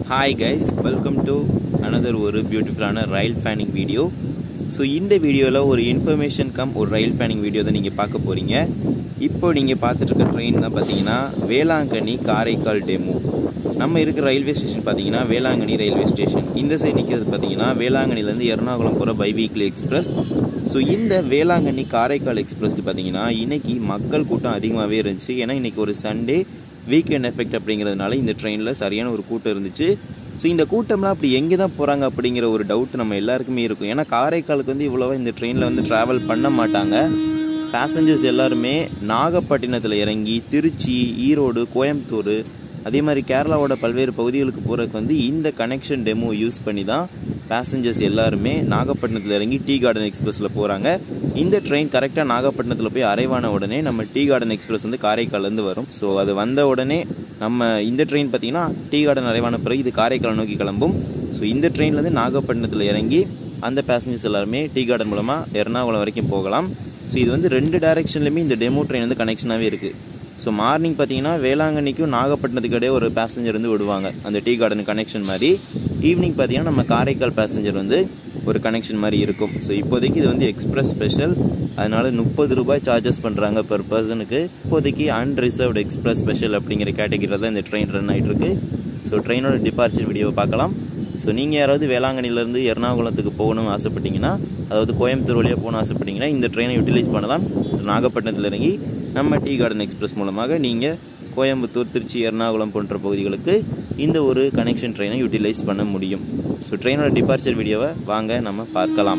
hi guys welcome to another ஒரு பியூட்டிஃபுல்லான ரயில் fanning video so இந்த வீடியோவில் ஒரு இன்ஃபர்மேஷன் கம் ஒரு ரயில் ஃபேனிங் வீடியோ தான் நீங்கள் பார்க்க போகிறீங்க இப்போ நீங்கள் பார்த்துட்டு இருக்க ட்ரெயின் தான் பார்த்தீங்கன்னா வேளாங்கண்ணி காரைக்கால் டெமோ நம்ம இருக்கிற ரயில்வே ஸ்டேஷன் பார்த்தீங்கன்னா வேளாங்கண்ணி ரயில்வே ஸ்டேஷன் இந்த சைடு நிற்கிறது பார்த்தீங்கன்னா வேளாங்கண்ணிலேருந்து எர்ணாகுளம் போகிற பை வீக்லி எக்ஸ்பிரஸ் ஸோ இந்த வேளாங்கண்ணி காரைக்கால் எக்ஸ்பிரஸ்க்கு பார்த்தீங்கன்னா இன்னைக்கு மக்கள் கூட்டம் அதிகமாகவே இருந்துச்சு ஏன்னா இன்னைக்கு ஒரு சண்டே வீக்கெண்ட் எஃபெக்ட் அப்படிங்கிறதுனால இந்த ட்ரெயினில் சரியான ஒரு கூட்டம் இருந்துச்சு ஸோ இந்த கூட்டம்லாம் அப்படி எங்கே தான் போகிறாங்க அப்படிங்கிற ஒரு டவுட் நம்ம எல்லாருக்குமே இருக்கும் ஏன்னா காரைக்காலுக்கு வந்து இவ்வளோவா இந்த ட்ரெயினில் வந்து ட்ராவல் பண்ண மாட்டாங்க பேசஞ்சர்ஸ் எல்லாருமே நாகப்பட்டினத்தில் இறங்கி திருச்சி ஈரோடு கோயம்புத்தூர் அதே மாதிரி கேரளாவோட பல்வேறு பகுதிகளுக்கு போகிறதுக்கு வந்து இந்த கனெக்ஷன் டெமோ யூஸ் பண்ணி தான் பேசஞ்சர்ஸ் எல்லாருமே நாகப்பட்டினத்தில் இறங்கி டீ கார்டன் எக்ஸ்பிரஸில் போகிறாங்க இந்த ட்ரெயின் கரெக்டாக நாகப்பட்டினத்தில் போய் அரைவான உடனே நம்ம டீ கார்டன் எக்ஸ்பிரஸ் வந்து காரைக்கால்லேருந்து வரும் ஸோ அது வந்த உடனே நம்ம இந்த ட்ரெயின் பார்த்தீங்கன்னா டீ கார்டன் அரைவான பிறகு இது காரைக்கால் நோக்கி கிளம்பும் ஸோ இந்த ட்ரெயின்லேருந்து நாகப்பட்டினத்தில் இறங்கி அந்த பேசஞ்சர்ஸ் எல்லாருமே டீ கார்டன் மூலமாக எர்ணாகுளம் வரைக்கும் போகலாம் ஸோ இது வந்து ரெண்டு டைரெக்ஷன்லையுமே இந்த டெமோ ட்ரெயின் வந்து கனெக்ஷனாகவே இருக்குது ஸோ மார்னிங் பார்த்தீங்கன்னா வேளாங்கண்ணிக்கும் நாகப்பட்டினத்துக்கு இடையே ஒரு பேசஞ்சர் வந்து விடுவாங்க அந்த டீ கார்டன் கனெக்ஷன் மாதிரி ஈவினிங் பார்த்தீங்கன்னா நம்ம காரைக்கால் பேசஞ்சர் வந்து ஒரு கனெக்ஷன் மாதிரி இருக்கும் ஸோ இப்போதைக்கு இது வந்து எக்ஸ்பிரஸ் ஸ்பெஷல் அதனால முப்பது ரூபாய் சார்ஜஸ் பண்ணுறாங்க பெர் பர்சனுக்கு இப்போதைக்கு அன்ரிசர்வ்டு எக்ஸ்பிரஸ் ஸ்பெஷல் அப்படிங்கிற கேட்டகரியில் தான் இந்த ட்ரெயின் ரன் ஆகிட்டு இருக்கு ஸோ ட்ரெயினோட டிபார்ச்சர் வீடியோவை பார்க்கலாம் ஸோ நீங்கள் யாராவது வேளாங்கண்ணிலேருந்து எர்ணாகுளத்துக்கு போகணும்னு ஆசைப்பட்டீங்கன்னா அதாவது கோயம்புத்தூர் வழியாக போகணும்னு ஆசைப்பட்டீங்கன்னா இந்த ட்ரெயினை யூட்டிலைஸ் பண்ணலாம் ஸோ நாகப்பட்டினத்தில் இறங்கி நம்ம டீ கார்டன் எக்ஸ்பிரஸ் மூலமாக நீங்கள் கோயம்புத்தூர் திருச்சி எர்ணாகுளம் போன்ற பகுதிகளுக்கு இந்த ஒரு கனெக்ஷன் ட்ரெயினை யூட்டிலைஸ் பண்ண முடியும் ஸோ ட்ரெயினோட டிபார்ச்சர் வீடியோவை வாங்க நம்ம பார்க்கலாம்